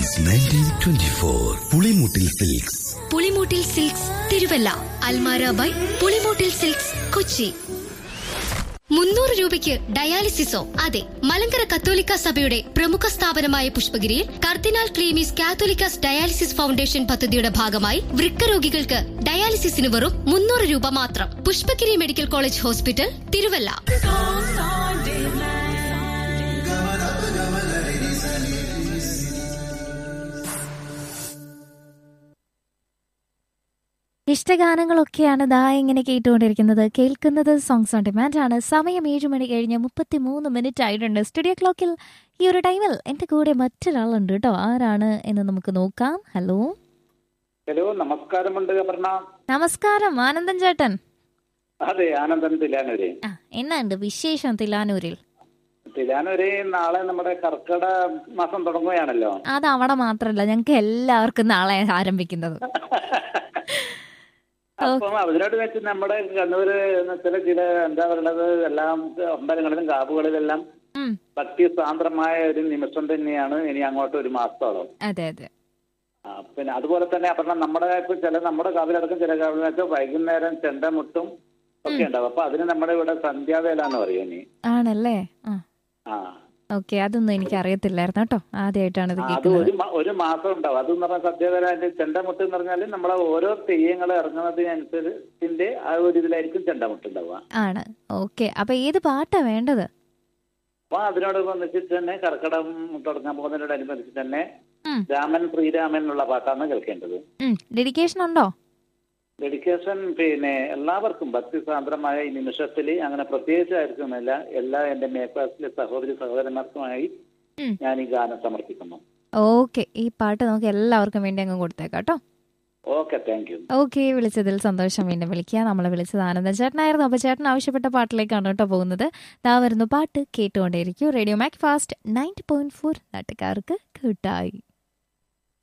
Since nineteen twenty four Pulimoottil silks Pulimoottil silks Thiruvalla Almara by Pulimoottil silks Kochi മുന്നൂറ് രൂപയ്ക്ക് ഡയാലിസിസോ അതെ മലങ്കര കത്തോലിക്ക സഭയുടെ പ്രമുഖ സ്ഥാപനമായ പുഷ്പഗിരിയിൽ കർദിനാൾ ക്ലീമീസ് കാത്തോലിക്കാസ് ഡയാലിസിസ് ഫൗണ്ടേഷൻ പദ്ധതിയുടെ ഭാഗമായി വൃക്ക രോഗികൾക്ക് ഡയാലിസിസിന് വെറും മുന്നൂറ് രൂപ മാത്രം Pushpagiri medical college hospital Thiruvalla ഇഷ്ടഗാനങ്ങളൊക്കെയാണ് ദാ ഇങ്ങനെ കേട്ടുകൊണ്ടിരിക്കുന്നത് കേൾക്കുന്നത് സോങ്സ് ഓൺ ഡിമാൻഡ് ആണ് സമയം ഏഴ് മണി കഴിഞ്ഞ് മുപ്പത്തി മൂന്ന് മിനിറ്റ് ആയിട്ടുണ്ട് സ്റ്റുഡിയോ ക്ലോക്കിൽ ഈ ഒരു ടൈമിൽ എൻ്റെ കൂടെ മറ്റൊരാളുണ്ട് കേട്ടോ ആരാണ് എന്ന് നമുക്ക് നോക്കാം ഹലോ ഹലോ നമസ്കാരമുണ്ട് അപർണ നമസ്കാരം ആനന്ദൻ ചേട്ടൻ അതെ ആനന്ദൻ തിലാനൂര് ആ എന്നാണ്ട് വിശേഷം തിലാനൂരിൽ തിലാനൂര് നാളെ നമ്മുടെ കർക്കിട മാസം തുടങ്ങുകയാണല്ലോ അത് അവിടെ മാത്രമല്ല ഞങ്ങൾക്ക് എല്ലാവർക്കും നാളെ ആരംഭിക്കുന്നത് അപ്പം അതിനോട് വെച്ച് നമ്മുടെ കണ്ണൂര് ചില ചില എന്താ പറയുന്നത് എല്ലാം അമ്പലങ്ങളിലും കാവുകളിലെല്ലാം ഉം, ഭക്തി സാന്ദ്രമായ ഒരു നിമിഷം തന്നെയാണ് ഇനി അങ്ങോട്ട് ഒരു മാസത്തോളം അതെ അതെ ആ, പിന്നെ അതുപോലെ തന്നെ അപർണ നമ്മുടെ ഇപ്പൊ ചില നമ്മുടെ കാവിലടക്കം ചില കാവിലൊക്കെ വൈകുന്നേരം ചെണ്ടമുട്ടും ഒക്കെ ഉണ്ടാവും അപ്പൊ അതിന് നമ്മുടെ ഇവിടെ സന്ധ്യാവേല എന്ന് പറയും ഇനി ആണല്ലേ ആ ആ ഓക്കെ അതൊന്നും എനിക്ക് അറിയത്തില്ലായിരുന്നു കേട്ടോ ആദ്യമായിട്ടാണ് ഇത് അത് കേൾക്കുന്നത് ഒരു മ- ഒരു മാസം ഉണ്ടാവും അതെന്ന് പറഞ്ഞാൽ സത്യവരാന്റെ ചെണ്ടമുട്ട് എന്ന് പറഞ്ഞാൽ നമ്മളെ ഓരോ തെയ്യങ്ങൾ ഇറങ്ങുന്നതിനനുസരിച്ചിന്റെ ആ ഒരു ഇതിലായിരിക്കും ചെണ്ടമുട്ട് ഉണ്ടാവുക ആണ് ഓക്കെ അപ്പൊ ഏത് പാട്ടാ വേണ്ടത് അപ്പൊ അതിനോടനുബന്ധിച്ചിട്ട് തന്നെ കർക്കടം തുടങ്ങാൻ പോകുന്നതിനോടനുബന്ധിച്ച് തന്നെ ഉം. രാമൻ ശ്രീരാമൻ എന്നുള്ള പാട്ടാണ് കേൾക്കേണ്ടത് ഡെഡിക്കേഷൻ ഉണ്ടോ ഡെഡിക്കേഷൻ പിന്നെ എല്ലാവർക്കും ഭക്തി സാന്ദ്രമായ ഈ നിമിഷത്തിൽ അങ്ങനെ പ്രത്യേകിച്ചായിരിക്കുന്നില്ല എല്ലാ എന്റെ മേപ്പാസിലെ സഹോദരി സഹോദരന്മാർക്കുമായി ഉം. ഞാൻ ഈ ഗാനം സമർപ്പിക്കുന്നു ഓക്കെ ഈ പാട്ട് നമുക്ക് എല്ലാവർക്കും വേണ്ടി അങ്ങ് കൊടുത്തേക്കാം കേട്ടോ ഓക്കെ താങ്ക് യു ഓക്കെ വിളിച്ചതിൽ സന്തോഷം വീണ്ടും വിളിക്കുക നമ്മളെ വിളിച്ചത് ആനന്ദ ചേട്ടനായിരുന്നു അപ്പൊ ചേട്ടൻ ആവശ്യപ്പെട്ട പാട്ടിലേക്കാണ് കേട്ടോ പോകുന്നത് ദാ വരുന്നു പാട്ട് കേട്ടുകൊണ്ടേയിരിക്കും radio Mac Fast ninety point four നാട്ടുകാർക്ക് കൂട്ടായി